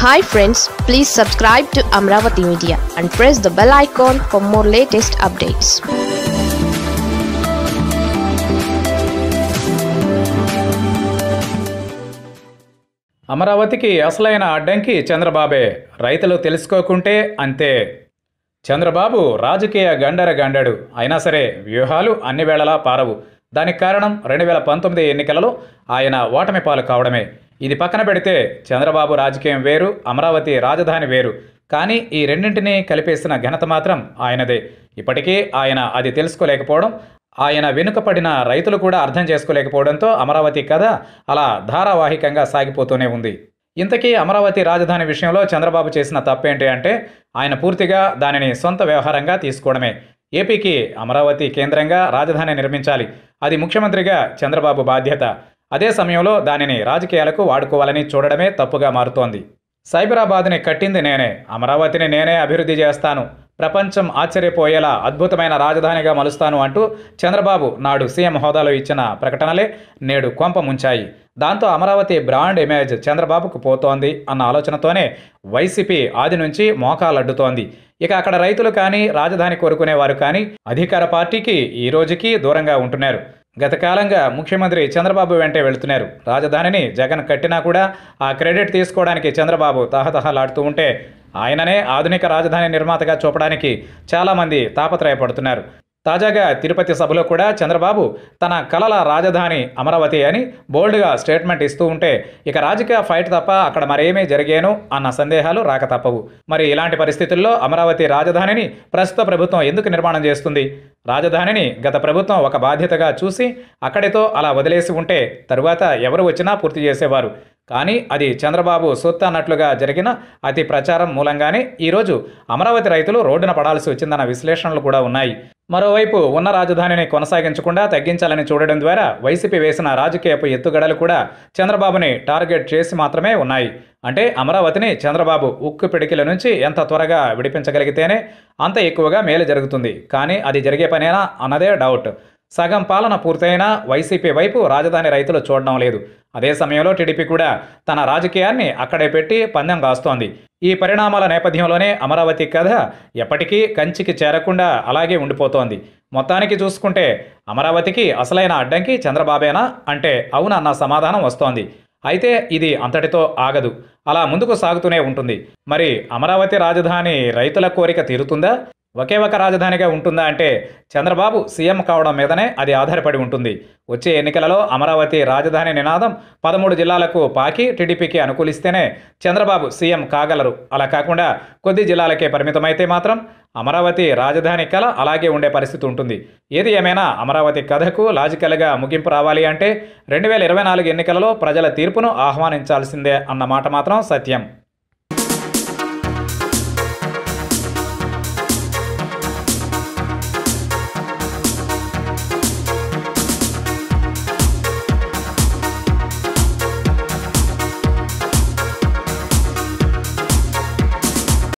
hi friends please subscribe to Amaravati media and press the bell icon for more latest updates అమరావతికి అసలైన అడ్డంకి చంద్రబాబే రైతులు తెలుసుకోకుంటే అంతే చంద్రబాబు రాజకీయ గండర గండడు అయినా సరే వ్యూహాలు అన్ని వేళలా పారవు దానికి కారణం రెండు వేల పంతొమ్మిది ఎన్నికలలో ఆయన ఓటమి పాలు కావడమే ఇది పక్కన పెడితే చంద్రబాబు రాజకీయం వేరు అమరావతి రాజధాని వేరు కానీ ఈ రెండింటినీ కలిపేసిన ఘనత మాత్రం ఆయనదే ఇప్పటికీ ఆయన అది తెలుసుకోలేకపోవడం ఆయన వెనుకపడిన రైతులు కూడా అర్థం చేసుకోలేకపోవడంతో అమరావతి కథ అలా ధారావాహికంగా సాగిపోతూనే ఉంది ఇంతకీ అమరావతి రాజధాని విషయంలో చంద్రబాబు చేసిన తప్పేంటి అంటే ఆయన పూర్తిగా దానిని సొంత వ్యవహారంగా తీసుకోవడమే ఏపీకి అమరావతి కేంద్రంగా రాజధాని నిర్మించాలి అది ముఖ్యమంత్రిగా చంద్రబాబు బాధ్యత అదే సమయంలో దానిని రాజకీయాలకు వాడుకోవాలని చూడడమే తప్పుగా మారుతోంది సైబరాబాద్ని కట్టింది నేనే అమరావతిని నేనే అభివృద్ధి చేస్తాను ప్రపంచం ఆశ్చర్యపోయేలా అద్భుతమైన రాజధానిగా మలుస్తాను అంటూ చంద్రబాబు నాడు సీఎం హోదాలో ఇచ్చిన ప్రకటనలే నేడు కొంప ముంచాయి దాంతో అమరావతి బ్రాండ్ ఇమేజ్ చంద్రబాబుకు పోతోంది అన్న ఆలోచనతోనే వైసీపీ ఆది నుంచి మోకాలడ్డుతోంది ఇక అక్కడ రైతులు కానీ రాజధాని కోరుకునేవారు కానీ అధికార పార్టీకి ఈ రోజుకి దూరంగా ఉంటున్నారు గత కాలంగా ముఖ్యమంత్రి చంద్రబాబు వెంటే వెళుతున్నారు రాజధానిని జగన్ కట్టినా కూడా ఆ క్రెడిట్ తీసుకోవడానికి చంద్రబాబు తహతహలాడుతూ ఉంటే ఆయననే ఆధునిక రాజధాని నిర్మాతగా చూపడానికి చాలామంది తాపత్రయపడుతున్నారు తాజాగా తిరుపతి సభలో కూడా చంద్రబాబు తన కలల రాజధాని అమరావతి అని బోల్డ్గా స్టేట్మెంట్ ఇస్తూ ఉంటే ఇక రాజకీయ ఫైట్ తప్ప అక్కడ మరేమీ జరిగేను అన్న సందేహాలు రాక తప్పవు మరి ఇలాంటి పరిస్థితుల్లో అమరావతి రాజధానిని ప్రస్తుత ప్రభుత్వం ఎందుకు నిర్మాణం చేస్తుంది రాజధానిని గత ప్రభుత్వం ఒక బాధ్యతగా చూసి అక్కడితో అలా వదిలేసి ఉంటే తరువాత ఎవరు వచ్చినా పూర్తి చేసేవారు కానీ అది చంద్రబాబు సొత్తు అన్నట్లుగా జరిగిన అతి ప్రచారం మూలంగానే ఈరోజు అమరావతి రైతులు రోడ్డున పడాల్సి వచ్చిందన్న విశ్లేషణలు కూడా ఉన్నాయి మరోవైపు ఉన్న రాజధానిని కొనసాగించకుండా తగ్గించాలని చూడడం ద్వారా వైసీపీ వేసిన రాజకీయపు ఎత్తుగడలు కూడా చంద్రబాబుని టార్గెట్ చేసి మాత్రమే ఉన్నాయి అంటే అమరావతిని చంద్రబాబు ఉక్కు పిడికిల నుంచి ఎంత త్వరగా విడిపించగలిగితేనే అంత ఎక్కువగా మేలు జరుగుతుంది కానీ అది జరిగే పనేనా అన్నదే డౌట్ సగం పాలన పూర్తయినా వైసీపీ వైపు రాజధాని రైతులు చూడడం లేదు అదే సమయంలో టీడీపీ కూడా తన రాజకీయాన్ని అక్కడే పెట్టి పందెం కాస్తోంది ఈ పరిణామాల నేపథ్యంలోనే అమరావతి కథ ఎప్పటికీ కంచికి చేరకుండా అలాగే ఉండిపోతోంది మొత్తానికి చూసుకుంటే అమరావతికి అసలైన అడ్డంకి చంద్రబాబేనా అంటే అవునన్న సమాధానం వస్తోంది అయితే ఇది అంతటితో ఆగదు అలా ముందుకు సాగుతూనే ఉంటుంది మరి అమరావతి రాజధాని రైతుల కోరిక తీరుతుందా ఒకే ఒక రాజధానిగా ఉంటుందా అంటే చంద్రబాబు సీఎం కావడం మీదనే అది ఆధారపడి ఉంటుంది వచ్చే ఎన్నికలలో అమరావతి రాజధాని నినాదం పదమూడు జిల్లాలకు పాకి టీడీపీకి అనుకూలిస్తేనే చంద్రబాబు సీఎం కాగలరు అలా కాకుండా కొద్ది జిల్లాలకే పరిమితమైతే మాత్రం అమరావతి రాజధాని కళ అలాగే ఉండే పరిస్థితి ఉంటుంది ఏది ఏమైనా అమరావతి కథకు లాజికల్గా ముగింపు రావాలి అంటే రెండు వేల ఇరవై నాలుగు ఎన్నికలలో ప్రజల తీర్పును ఆహ్వానించాల్సిందే అన్న మాట మాత్రం సత్యం